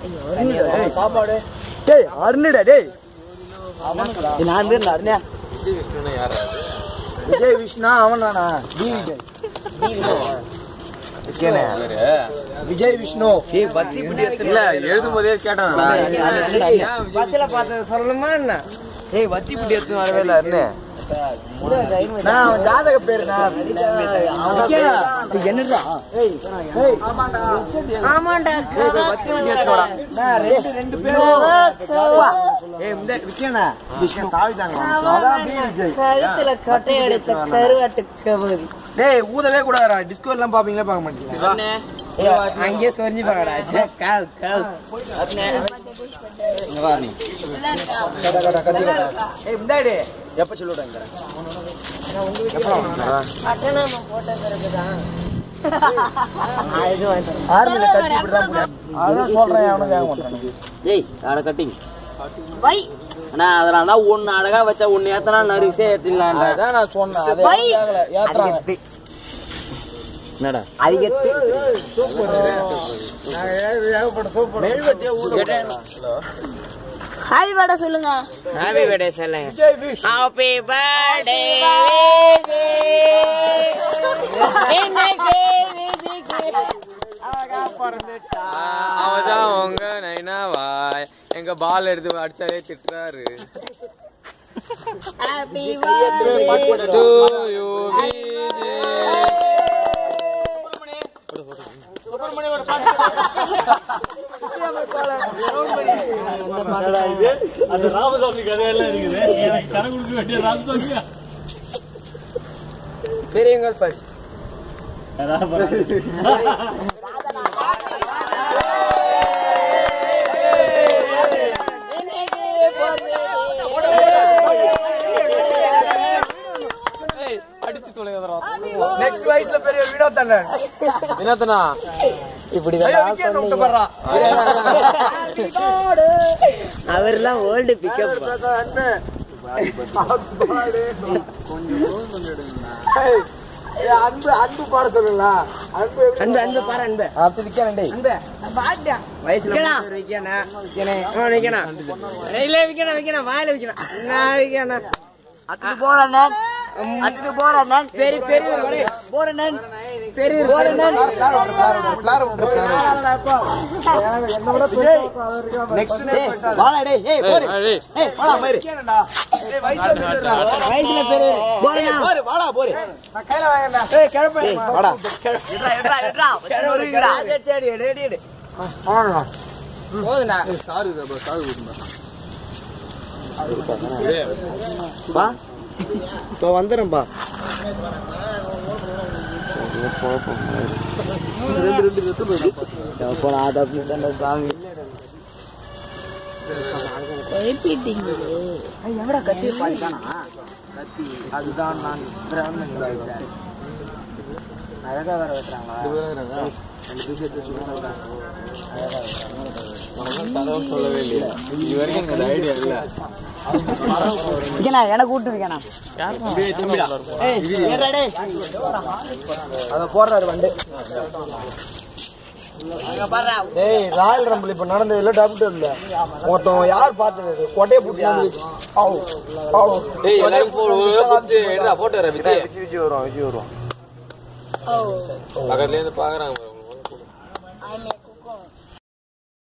சாப்பாடு டேய் அருணுடா டேய் நான் தான் அருணா விஜய் விஷ்ணா அவன் தானா டி விஜய் விஜய் விஷ்ணு ஏய் பத்தி இப்படி இல்ல எழுதும் போதே கேட்டானடா பஸ்ல பார்த்தது சொல்லணுமா என்ன ஏய் வத்தி பிடி எடுத்து வரவே இல்ல அருண் நான் அவன் ஜாதக பேரு நான் என்னடா ஆமாண்டா வத்தி பிடி எடுத்து வாடா நான் ரெண்டு ரெண்டு பேரும் ஏய் இந்த விக்கனா விஷ்ணு தாவிட்டாங்க அதான் பி விஜய் கழுத்துல கொட்டை அடிச்ச கருவாட்டு கபதி டேய் ஊதவே கூடாதுடா டிஸ்கோ எல்லாம் பாப்பீங்களா பார்க்க மாட்டீங்களா அங்கேயே சொரிஞ்சு பாக்கடா கால் கால் ஏய் முந்தாடி எப்ப சொல்லுடா பட்டணம் போட்ட பிறகுதான் ஆர்மில கட்டி இப்படிதான் போடுறாங்க. அதான் சொல்றேன் அவனும் கேட்க மாட்டானுங்க ஏய் அட கட்டிங் வை அண்ணா அதனால தான் ஒன்னு அழகா வச்சா ஒன்னு ஏத்தனா நறுவிசே ஏத்திடலான்ற அதான் நான் சொன்னேன் அது கேட்கல ஏத்துறாங்க என்னடா அதிகத்து மெழுகுவர்த்தியை ஊத ஹாய் வாடா சொல்லுங்க ஹாப்பி பர்த்டே சொல்லுங்க விஜய் விஷ் ஹாப்பி பர்த்டே அவதான் உங்க நைனாவாய் எங்க பால் எடுத்து அடிச்சாலே திட்டுறாரு ஹாப்பி To you, விஜய். அந்த ராமசாமி கதையெல்லாம் இருக்குது எனக்கு கணக்கு கொடுக்க வேண்டிய ராமசாமி பெரியவங்கள் ஃபர்ஸ்ட் ஏய், அடிச்சு தொலைகிறோம் நெக்ஸ்ட் வயசுல பெரிய வீடியோ தானே என்னத்தனா அவர்லாம் ஓல்டு பிக்கப் அன்பு அன்பு பாட சொல்லல அன்பு அன்பு அன்பு பாரு அன்பு அடுத்து விக்கணும் டேய் அன்பு வயசுல மூத்தவர் விக்கணும் விக்கணும் அவன் விக்கணும் இல்ல விக்கணும் விக்கணும் வாயில விக்கணும் நான் விக்கணும் அத்துக்கு போறேன் அத்துக்கு போறேன் பெரிய பெரிய போறேன் பெரிய போறேன் நெக்ஸ்ட் வாடா டேய் ஏய் போரு ஏய், ஏய் வாடா மயிரு வயசுல பெரிய போறேன் போரு வாடா போரு நான் கையில வாங்கடா ஏய் கிளம்பு ஏய் வாடா எட்ரா எட்ரா எட்ரா வருங்கடா எடி எடி எடி எடி ஆமா போதுடா சாரு சாரு பா தோ வந்துறேன்பா போடா அதை அப்படி தானே சாமி எங்கடா கத்தி பாதிக்கானா கத்தி அதுதான் நான் பிராமணங்களா வைத்தேன் அழகா வேற வெட்டுறாங்களா சொல்லவே இல்லையா இது வரைக்கும் எனக்கு ஐடியா இல்ல விக்கனா எனக்கு கூட்டு விக்கனா அத போடுறாரு வண்டு டேய் ராயல் ரம்பிள் இப்ப நடந்ததுல டபுள் இல்ல மொத்தம் யார் பார்த்தது இது? கொட்டையை பிடிச்சி ஏய் எல்லாரும் போ குத்து எடுடா போட்டு வர விஜய் விஜய் வருவான் விஜய் வருவான் பக்கத்துல இருந்து பாக்குறாங்க பாரு. I'm a